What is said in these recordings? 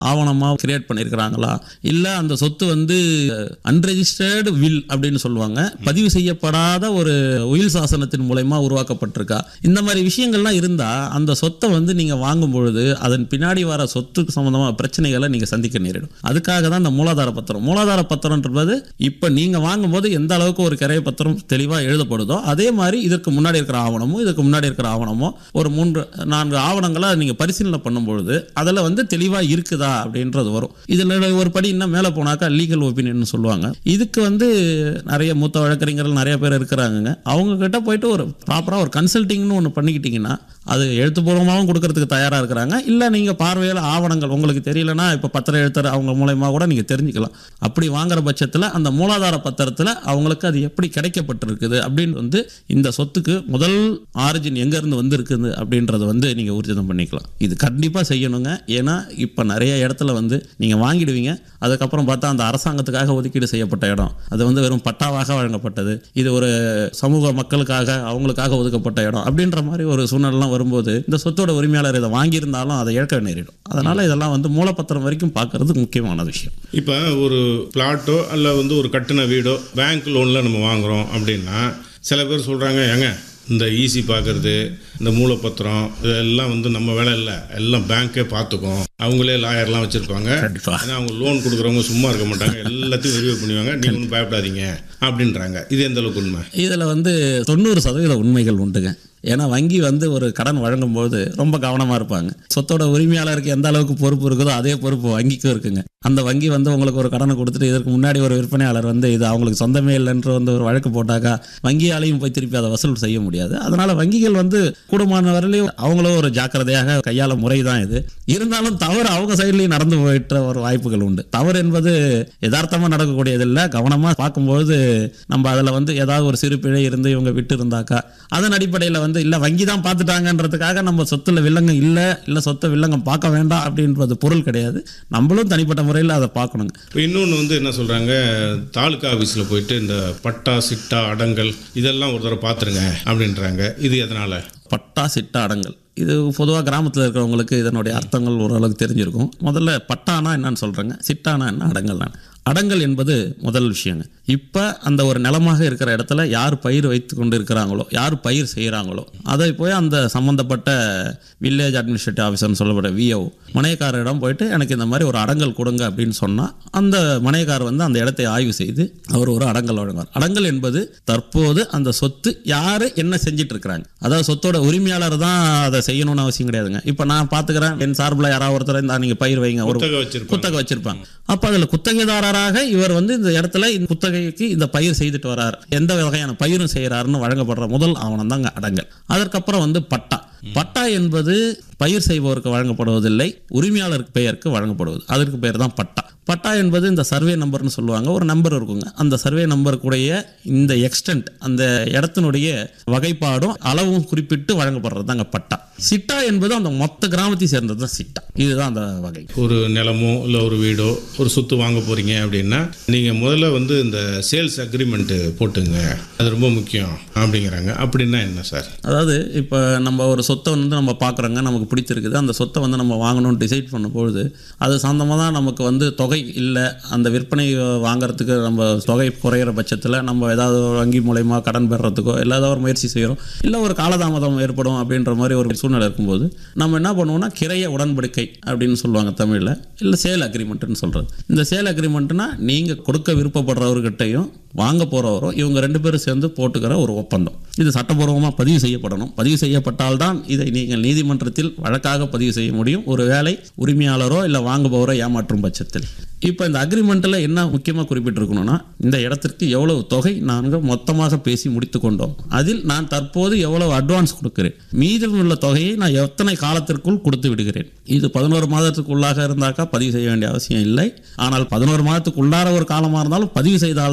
ஆவணமாக கிரியேட் பண்ணியிருக்கிறாங்களா இல்லை அந்த சொத்து வந்து அன்ரெஜிஸ்டர்டு வில் அப்படின்னு சொல்லுவாங்க பதிவு செய்யப்படாத ஒரு உயில் சாசனத்தின் மூலயமா உருவாக்கப்பட்டிருக்கா இந்த மாதிரி விஷயங்கள்லாம் இருந்தால் அந்த சொத்தை வந்து நீங்கள் வாங்கும் பொழுது அதன் பின்னாடி வர சொத்துக்கு சம்மந்தமாக பிரச்சனைகளை நீங்கள் சந்திக்க நேரிடும் அதுக்காக தான் இந்த மூலாதார பத்திரம் மூலாதார பத்திரம்ன்றது இப்போ நீங்கள் வாங்கும்போது எந்த அளவுக்கு ஒரு கிரைய பத்திரம் தெளிவாக எழுதப்படுதோ அதே மாதிரி இதற்கு முன்னாடி இருக்கிற ஆவணமும் இதற்கு முன்னாடி இருக்கிற ஆவணமோ ஒரு மூன்று நான்கு ஆவணங்களை நீங்கள் பரிசீலனை பண்ணும்பொழுது அதில் வந்து தெளிவாக இருக்குதா அப்படின்றது வரும் இதில் ஒரு படி இன்னும் மேலே போனாக்கா லீகல் ஒப்பீனியன் சொல்லுவாங்க இதுக்கு வந்து நிறைய மூத்த வழக்கறிஞர்கள் நிறைய பேர் இருக்கிறாங்கங்க அவங்க கிட்ட போயிட்டு ஒரு ப்ராப்பராக ஒரு கன்சல்டிங்னு ஒன்று பண்ணிக்கிட்டீங்கன்னா அது எழுத்துப்பூர்வமாகவும் கொடுக்கறதுக்கு தயாராக இருக்கிறாங்க இல்லை நீங்கள் பார்வையில் ஆவணங்கள் உங்களுக்கு தெரியலனா இப்போ பத்திர எழுத்தர் அவங்க மூலயமா கூட நீங்கள் தெரிஞ்சுக்கலாம் அப்படி வாங்குற பட்சத்தில் அந்த மூலாதார பத்திரத்தில் அவங்களுக்கு அது எப்படி கிடைக்கப்பட்டிருக்குது அப்படின்னு வந்து இந்த சொத்துக்கு முதல் ஆரிஜின் எங்கேருந்து வந்திருக்குது அப்படின்றத வந்து நீங்கள் ஊர்ஜிதம் பண்ணிக்கலாம் இது கண்டிப்பாக செய்யணுங்க ஏன்னா இப்போ நிறைய இடத்துல வந்து நீங்கள் வாங்கிடுவீங்க அதுக்கப்புறம் பார்த்தா அந்த அரசாங்கத்துக்காக ஒதுக்கீடு செய்யப்பட்ட இடம் அது வந்து வெறும் பட்டாவாக வழங்கப்பட்டது இது ஒரு சமூக மக்களுக்காக அவங்களுக்காக ஒதுக்கப்பட்ட இடம் அப்படின்ற மாதிரி ஒரு சூழ்நிலைலாம் வரும்போது இந்த சொத்தோட உரிமையாளர் இதை வாங்கியிருந்தாலும் அதை இழக்க நேரிடும் அதனால் இதெல்லாம் வந்து மூலப்பத்திரம் வரைக்கும் பார்க்கறது முக்கியமான விஷயம் இப்போ ஒரு பிளாட்டோ அல்ல வந்து ஒரு கட்டின வீடோ பேங்க் லோனில் நம்ம வாங்குறோம் அப்படின்னா சில பேர் சொல்கிறாங்க ஏங்க இந்த ஈசி பார்க்கறது இந்த மூலப்பத்திரம் இதெல்லாம் வந்து நம்ம வேலை இல்லை எல்லாம் பேங்க்கே பார்த்துக்கும் அவங்களே லாயர்லாம் வச்சுருப்பாங்க கண்டிப்பா. ஏன்னா அவங்க லோன் கொடுக்குறவங்க சும்மா இருக்க மாட்டாங்க எல்லாத்தையும் வெரிஃபை பண்ணுவாங்க நீங்கள் ஒன்றும் பயப்படாதீங்க அப்படின்றாங்க இது எந்த அளவுக்கு உண்மை இதில் வந்து தொண்ணூறு சதவீத உண்மைகள் உண்டுங்க ஏன்னா வங்கி வந்து ஒரு கடன் வழங்கும்போது ரொம்ப கவனமாக இருப்பாங்க சொத்தோட உரிமையாளருக்கு எந்த அளவுக்கு பொறுப்பு இருக்குதோ அதே பொறுப்பு வங்கிக்கும் இருக்குங்க அந்த வங்கி வந்து உங்களுக்கு ஒரு கடனை கொடுத்துட்டு இதற்கு முன்னாடி ஒரு விற்பனையாளர் வந்து இது அவங்களுக்கு சொந்தமே இல்லைன்ற வந்து ஒரு வழக்கு போட்டாக்கா வங்கியாலையும் போய் திருப்பி அதை வசூல் செய்ய முடியாது அதனால வங்கிகள் வந்து கூடுமான வரையிலையும் அவங்களும் ஒரு ஜாக்கிரதையாக கையாள முறை தான் இது இருந்தாலும் தவறு அவங்க சைட்லேயும் நடந்து போயிட்ட ஒரு வாய்ப்புகள் உண்டு தவறு என்பது யதார்த்தமாக நடக்கக்கூடியதில்லை கவனமாக பார்க்கும்பொழுது நம்ம அதில் வந்து ஏதாவது ஒரு சிறு பிழை இருந்து இவங்க விட்டு இருந்தாக்கா அதன் அடிப்படையில் வந்து இல்லை வங்கி தான் பார்த்துட்டாங்கன்றதுக்காக நம்ம சொத்துல வில்லங்கம் இல்லை இல்லை சொத்தை வில்லங்கம் பார்க்க வேண்டாம் அப்படின்றது பொருள் கிடையாது நம்மளும் தனிப்பட்ட முறையில் அதை பார்க்கணுங்க இப்போ இன்னொன்று வந்து என்ன சொல்கிறாங்க தாலுக்கா ஆஃபீஸில் போயிட்டு இந்த பட்டா சிட்டா அடங்கல் இதெல்லாம் ஒரு தடவை பார்த்துருங்க அப்படின்றாங்க இது எதனால் பட்டா சிட்டா அடங்கல் இது பொதுவாக கிராமத்தில் இருக்கிறவங்களுக்கு இதனுடைய அர்த்தங்கள் ஓரளவுக்கு தெரிஞ்சிருக்கும் முதல்ல பட்டானா என்னன்னு சொல்கிறேங்க சிட்டானா என்ன அடங்கல் அடங்கல் என்பது முதல் விஷயங்க இப்போ அந்த ஒரு நிலமாக இருக்கிற இடத்துல யார் பயிர் வைத்து கொண்டு இருக்கிறாங்களோ யார் பயிர் செய்கிறாங்களோ அதை போய் அந்த சம்மந்தப்பட்ட வில்லேஜ் அட்மினிஸ்ட்ரேட்டிவ் ஆஃபீஸர்னு சொல்லப்பட்ட விஓ மனையக்காரரிடம் போயிட்டு எனக்கு இந்த மாதிரி ஒரு அடங்கல் கொடுங்க அப்படின்னு சொன்னால் அந்த மனையக்காரர் வந்து அந்த இடத்தை ஆய்வு செய்து அவர் ஒரு அடங்கல் வழங்குவார் அடங்கல் என்பது தற்போது அந்த சொத்து யார் என்ன செஞ்சிட்டு இருக்கிறாங்க அதாவது சொத்தோட உரிமையாளர் தான் அதை செய்யணும்னு அவசியம் கிடையாதுங்க இப்போ நான் பார்த்துக்கிறேன் என் சார்பில் யாராவது ஒருத்தர் இந்த நீங்கள் பயிர் வைங்க ஒரு புத்தகம் வச்சிருப்பாங்க குத்தகை வச்சிருப்பாங்க அப்போ அதில் குத்தகைதாரராக இவர் வந்து இந்த இடத்துல இந்த குத்தகைக்கு இந்த பயிர் செய்துட்டு வரார் எந்த வகையான பயிரும் செய்கிறாருன்னு வழங்கப்படுற முதல் ஆவணம் தாங்க அடங்கல் அதற்கப்புறம் வந்து பட்டா பட்டா என்பது பயிர் செய்பவருக்கு வழங்கப்படுவதில்லை உரிமையாளர் பெயருக்கு வழங்கப்படுவது அதற்கு பெயர் தான் பட்டா பட்டா என்பது இந்த சர்வே நம்பர்னு சொல்லுவாங்க ஒரு நம்பர் இருக்குங்க அந்த சர்வே நம்பருக்குடைய இந்த எக்ஸ்டென்ட் அந்த இடத்தினுடைய வகைப்பாடும் அளவும் குறிப்பிட்டு வழங்கப்படுறது தாங்க பட்டா சிட்டா என்பது அந்த மொத்த கிராமத்தை சேர்ந்தது தான் சிட்டா இதுதான் அந்த வகை ஒரு நிலமோ இல்லை ஒரு வீடோ ஒரு சொத்து வாங்க போகிறீங்க அப்படின்னா நீங்கள் முதல்ல வந்து இந்த சேல்ஸ் அக்ரிமெண்ட்டு போட்டுங்க அது ரொம்ப முக்கியம் அப்படிங்கிறாங்க அப்படின்னா என்ன சார் அதாவது இப்போ நம்ம ஒரு சொத்தை வந்து நம்ம பார்க்குறோங்க நமக்கு பிடிச்சிருக்குது அந்த சொத்தை வந்து நம்ம வாங்கணும்னு டிசைட் பண்ணும்பொழுது அது சொந்தமாக தான் நமக்கு வந்து தொகை இல்லை அந்த விற்பனை வாங்குறதுக்கு நம்ம தொகை குறையிற பட்சத்தில் நம்ம ஏதாவது ஒரு வங்கி மூலயமா கடன் பெறுறதுக்கோ இல்லை ஏதாவது ஒரு முயற்சி செய்கிறோம் இல்லை ஒரு காலதாமதம் ஏற்படும் அப்படின்ற மாதிரி ஒரு சூழ்நிலை இருக்கும்போது நம்ம என்ன பண்ணுவோம்னா கிரைய உடன்படிக்கை அப்படின்னு சொல்லுவாங்க தமிழில் இல்லை சேல் அக்ரிமெண்ட்னு சொல்கிறது இந்த சேல் அக்ரிமெண்ட்னா நீங்கள் கொடுக்க விருப்பப்படுறவர்கிட்டையும் வாங்க போகிறவரோ இவங்க ரெண்டு பேரும் சேர்ந்து போட்டுக்கிற ஒரு ஒப்பந்தம் இது சட்டப்பூர்வமாக பதிவு செய்யப்படணும் பதிவு செய்யப்பட்டால்தான் இதை நீங்கள் நீதிமன்றத்தில் வழக்காக பதிவு செய்ய முடியும் ஒரு வேலை உரிமையாளரோ இல்லை வாங்குபவரோ ஏமாற்றும் பட்சத்தில் இப்போ இந்த அக்ரிமெண்ட்டில் என்ன முக்கியமாக குறிப்பிட்டிருக்கணும்னா இந்த இடத்திற்கு எவ்வளவு தொகை நாங்கள் மொத்தமாக பேசி முடித்து கொண்டோம் அதில் நான் தற்போது எவ்வளவு அட்வான்ஸ் கொடுக்கிறேன் மீதமுள்ள தொகையை நான் எத்தனை காலத்திற்குள் கொடுத்து விடுகிறேன் இது பதினோரு மாதத்துக்குள்ளாக இருந்தாக்கா பதிவு செய்ய வேண்டிய அவசியம் இல்லை ஆனால் பதினோரு மாதத்துக்கு உள்ளார ஒரு காலமாக இருந்தாலும் பதிவு செய்தால்தான்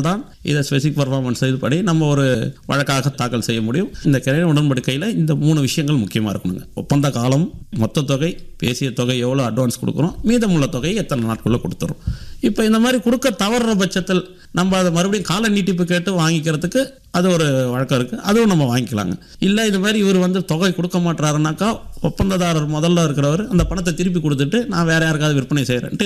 இதை ஸ்பெசிஃபிக் பர்ஃபார்மன்ஸ் இதுபடி நம்ம ஒரு வழக்காக தாக்கல் செய்ய முடியும் இந்த கிரைய உடன்படிக்கையில் இந்த மூணு விஷயங்கள் முக்கியமாக இருக்கணுங்க ஒப்பந்த காலம் மொத்த தொகை பேசிய தொகை எவ்வளோ அட்வான்ஸ் கொடுக்குறோம் மீதமுள்ள தொகையை எத்தனை நாட்களில் கொடுத்துரும் இப்போ இந்த மாதிரி கொடுக்க தவறுற பட்சத்தில் நம்ம அதை மறுபடியும் கால நீட்டிப்பு கேட்டு வாங்கிக்கிறதுக்கு அது ஒரு வழக்கம் இருக்குது அதுவும் நம்ம வாங்கிக்கலாங்க இல்லை இது மாதிரி இவர் வந்து தொகை கொடுக்க மாட்டாருனாக்கா ஒப்பந்ததாரர் முதல்ல இருக்கிறவர் அந்த பணத்தை திருப்பி கொடுத்துட்டு நான் வேற யாருக்காவது விற்பனை செய்கிறேன்ட்டு